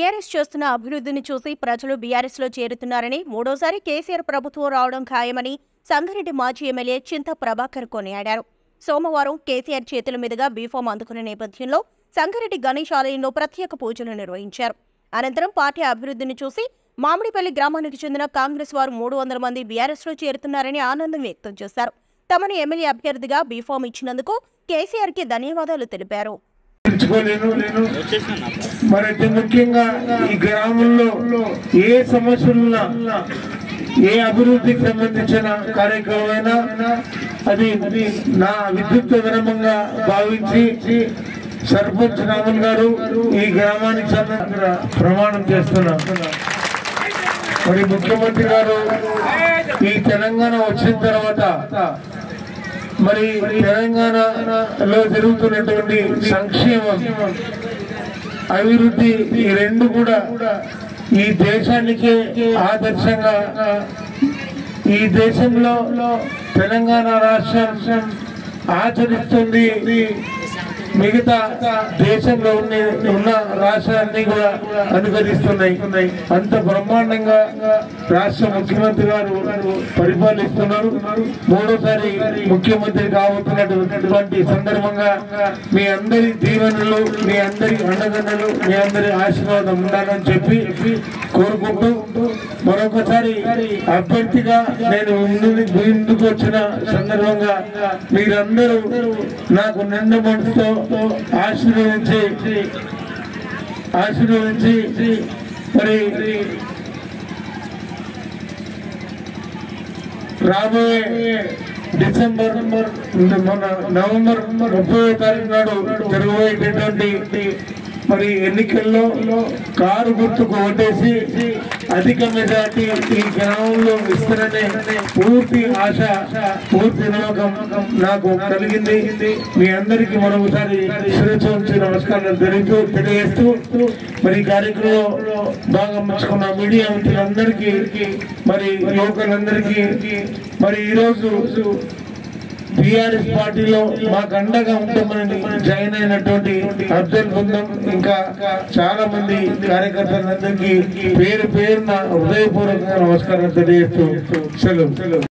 BRS చేస్తున్న అభివృద్ధిని చూసి ప్రజలు బీఆర్ఎస్ లో చేరుతున్నారని మూడోసారి కేసీఆర్ ప్రభుత్వం రావడం ఖాయమని సంగారెడ్డి మాజీ ఎమ్మెల్యే చింత ప్రభాకర్ కొనియాడారు సోమవారం కేసీఆర్ చేతుల మీదుగా బీఫామ్ అందుకున్న నేపథ్యంలో సంగారెడ్డి గణేష్ ఆలయంలో ప్రత్యేక పూజలు నిర్వహించారు అనంతరం పార్టీ అభివృద్ధిని చూసి మామిడిపల్లి గ్రామానికి చెందిన కాంగ్రెస్ వారు మూడు వందల మంది బీఆర్ఎస్ లో చేరుతున్నారని ఆనందం వ్యక్తం చేశారు తమను ఎమ్మెల్యే అభ్యర్థిగా బీఫామ్ ఇచ్చినందుకు కేసీఆర్ కి ధన్యవాదాలు తెలిపారు తెలుసుకోలేను నేను మరి అతి ముఖ్యంగా ఈ గ్రామంలో ఏ సమస్యలున్నా ఏ అభివృద్ధికి సంబంధించిన కార్యక్రమమైనా అది నా విద్యుత్ విరమంగా భావించి సర్పంచ్ రామన్ గారు ఈ గ్రామానికి సంబంధించిన ప్రమాణం చేస్తున్నా మరి ముఖ్యమంత్రి గారు ఈ తెలంగాణ వచ్చిన తర్వాత మరి తెలంగాణలో జరుగుతున్నటువంటి సంక్షేమం అభివృద్ధి ఈ రెండు కూడా ఈ దేశానికే ఆదర్శంగా ఈ దేశంలో తెలంగాణ రాష్ట్రం ఆచరిస్తుంది మిగతా దేశంలో ఉన్న ఉన్న రాష్ట్రాలన్నీ కూడా అనుకరిస్తున్నాయి అంత బ్రహ్మాండంగా రాష్ట్ర ముఖ్యమంత్రి గారు పరిపాలిస్తున్నారు మూడోసారి ముఖ్యమంత్రి కాబోతున్నటువంటి సందర్భంగా మీ అందరి దీవెనలు మీ అందరి అండదండలు మీ అందరి ఆశీర్వాదం ఉండాలని చెప్పి కోరుకుంటూ మరొకసారి అభ్యర్థిగా నేను ముందు- ముందుకు వచ్చిన సందర్భంగా మీరందరూ నాకు నిండు మనసుతో ఆశీర్వదించి ఆశీర్వదించి మరి రాబోయే డిసెంబర్ మన నవంబర్ ముప్పై తారీఖు నాడు జరగబోయేటటువంటి మరి ఎన్నికల్లో కారు గుర్తుకు ఓటేసి అధిక మెజార్టీ ఈ గ్రామంలో ఇస్తారనే పూర్తి ఆశ పూర్తి నమ్మకం నాకు కలిగింది మీ అందరికీ మరొకసారి శిరస్సు ఉంచి నమస్కారాలు తెలియజూ తెలియజేస్తూ మరి ఈ కార్యక్రమంలో బాగా మెచ్చుకున్న మీడియా మిత్రులందరికీ మరి యువకులందరికీ మరి ఈరోజు టిఆర్ఎస్ పార్టీలో మాకు అండగా ఉంటామని జాయిన్ అయినటువంటి అబ్దుల్ బృందం ఇంకా చాలా మంది కార్యకర్తలందరికీ పేరు పేరున హృదయపూర్వకంగా నమస్కారం తెలియజేస్తూ సెలవు